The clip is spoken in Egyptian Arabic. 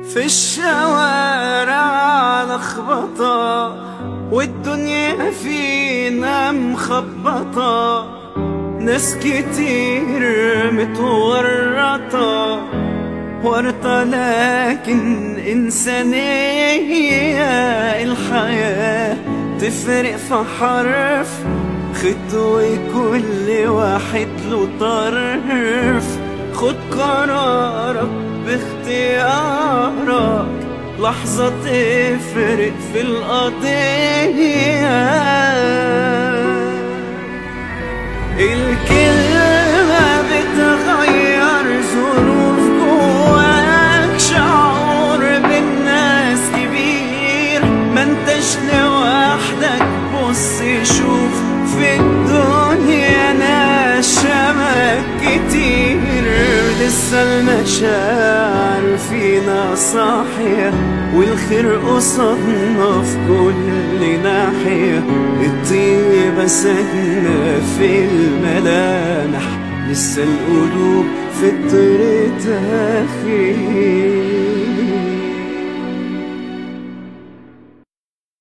في الشوارع لخبطة والدنيا فينا مخبطة ناس كتير متورطة ورطة لكن إنسانية الحياة تفرق في حرف خطوة كل واحد له طرف خد قرارك باختيارك لحظة تفرق في القضية الكلمة بتغير ظروف جواك شعور بالناس كبير ما انتش لوحدك بص شوف في الدنيا ناس شبك كتير لسه المشاعر فينا صاحية والخير قصادنا في كل ناحية الطيبة ساكنة في الملامح لسه القلوب في الطريق تخيل